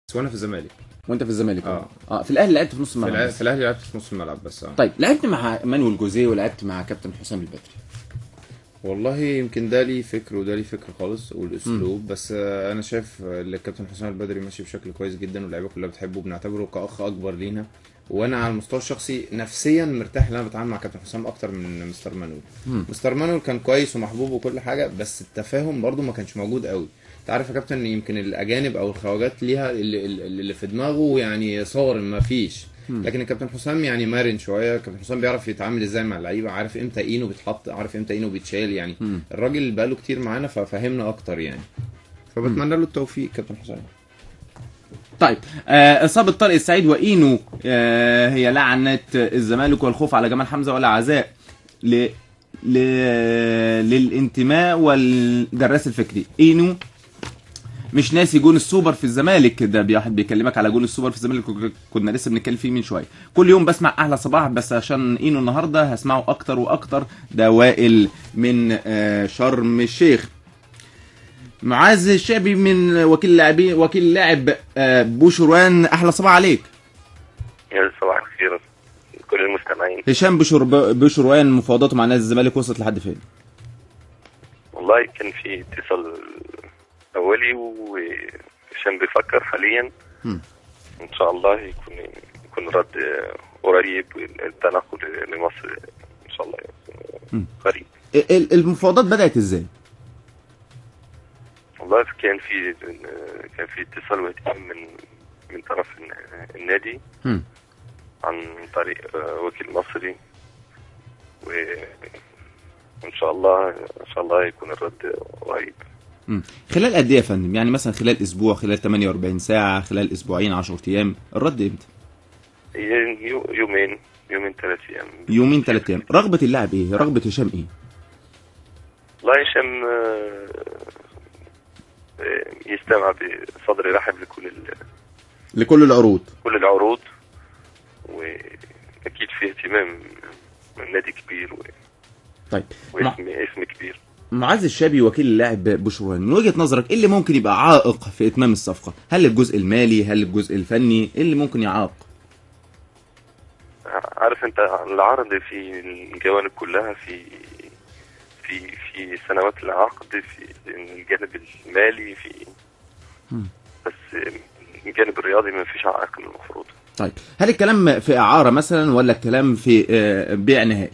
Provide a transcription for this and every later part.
وانا في الزمالك وانت في الزمالك اه. اه في الاهلي لعبت في نص في الملعب الأهلي- بس. في الاهلي لعبت في نص الملعب بس اه طيب لعبت مع مانويل جوزيه ولعبت مع كابتن حسام البدري والله يمكن ده ليه فكر وده ليه فكر خالص والاسلوب بس آه، انا شايف آه، اللي الكابتن حسام البدري ماشي بشكل كويس جدا واللعيبه كلها بتحبه وبنعتبره كاخ اكبر لينا وانا على المستوى الشخصي نفسيا مرتاح ان انا بتعامل مع كابتن حسام اكتر من مستر مانويل مم. مستر مانويل كان كويس ومحبوب وكل حاجه بس التفاهم برضو ما كانش موجود قوي انت عارف يا كابتن يمكن الاجانب او الخواجات ليها اللي, اللي في دماغه يعني صور ما فيش لكن الكابتن حسام يعني مرن شويه الكابتن حسام بيعرف يتعامل ازاي مع اللعيبه عارف امتى اينه بيتحط عارف امتى اينه بيتشال يعني مم. الراجل بقاله كتير معانا ففهمنا اكتر يعني فبتمنى له التوفيق كابتن حسام طيب آه، اصابه طارق السعيد واينو آه، هي لعنه الزمالك والخوف على جمال حمزه ولا عزاء ل... ل... للانتماء والدراس الفكري اينو مش ناسي جون السوبر في الزمالك ده بي- واحد بيكلمك على جون السوبر في الزمالك كنا- كنا لسه بنتكلم فيه من شويه كل يوم بسمع احلى صباح بس عشان اينو النهارده هسمعه اكتر واكتر ده وائل من آه، شرم الشيخ معاذ الشعبي من وكيل لاعبين وكيل لاعب آه، بوشروان احلى صباح عليك يا صباح الخير كل المستمعين هشام بشر بشروان مفاوضاته مع نادي الزمالك وصلت لحد فين والله كان في اتصال اولي وهشام بيفكر حاليا مم. ان شاء الله يكون يكون رد قريب التنقل لمصر ان شاء الله مم. قريب ال- ال- المفاوضات بدات ازاي والله كان في كان في اتصال وتيم من من طرف الن- النادي مم. عن طريق وكيل مصري و وان شاء الله ان شاء الله يكون الرد قريب مم. خلال قد ايه يا فندم يعني مثلا خلال اسبوع خلال 48 ساعه خلال اسبوعين 10 ايام الرد امتى يو- يومين يومين ثلاث ايام يومين ثلاث ايام رغبه اللاعب ايه رغبه هشام ايه والله هشام آه، آه، يستمع بصدر رحب لكل ال- لكل العروض كل العروض واكيد في اهتمام من نادي كبير و- طيب مع... واسم اسم كبير معاذ الشابي وكيل اللاعب بوشروان من وجهه نظرك ايه اللي ممكن يبقى عائق في اتمام الصفقه هل الجزء المالي هل الجزء الفني ايه اللي ممكن يعاق عارف انت العرض في الجوانب كلها في في في سنوات العقد في الجانب المالي في مم. بس الجانب الرياضي ما فيش عائق المفروض طيب هل الكلام في اعاره مثلا ولا الكلام في آه، بيع نهائي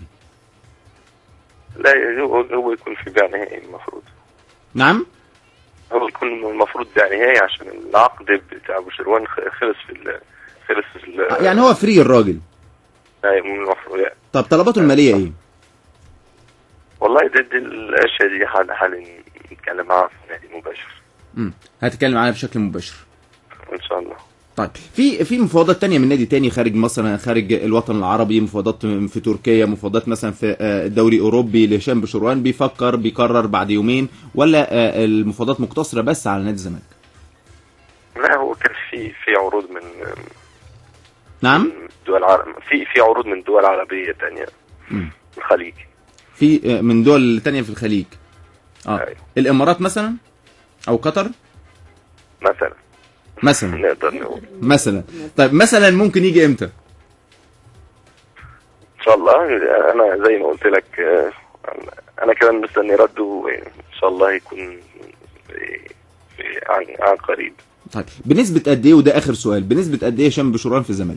لا هو هو يكون في بيع نهائي المفروض نعم هو يكون المفروض بيع نهائي عشان العقد بتاع بوشروان خ- خلص في ال خلص في ال آه، يعني هو فري الراجل أيوة، من المفروض يعني. طب طلباته الماليه ايه والله دي, دي الاشياء دي حال حال نتكلم معاها في نادي مباشر امم هتتكلم عنها بشكل مباشر ان شاء الله طيب في في مفاوضات تانية من نادي تاني خارج مثلا خارج الوطن العربي مفاوضات في تركيا مفاوضات مثلا في آه، دوري اوروبي لهشام بشروان بيفكر بيقرر بعد يومين ولا آه، المفاوضات مقتصره بس على نادي الزمالك لا هو كان في في عروض من نعم من دول عرب في في عروض من دول عربيه تانية مم. الخليج في آه، من دول تانية في الخليج اه أيوة. الامارات مثلا او قطر مثلا مثلا نقدر نقول مثلا طيب مثلا ممكن يجي امتى ان شاء الله انا زي ما قلت لك آه، انا كمان مستني رده وان شاء الله يكون في- في عن عن قريب طيب بنسبه قد ايه وده اخر سؤال بنسبه قد ايه هشام بشروان في الزمالك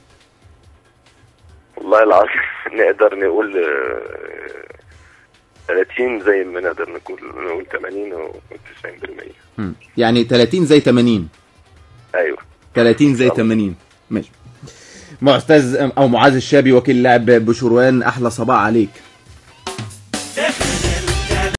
والله العظيم نقدر نقول آه، 30 زي ما نقدر نقول نقول 80 او 90% مم. يعني 30 زي 80 ايوه 30 زي 80 ماشي معتز او معاذ الشابي وكيل لاعب بشروان احلى صباح عليك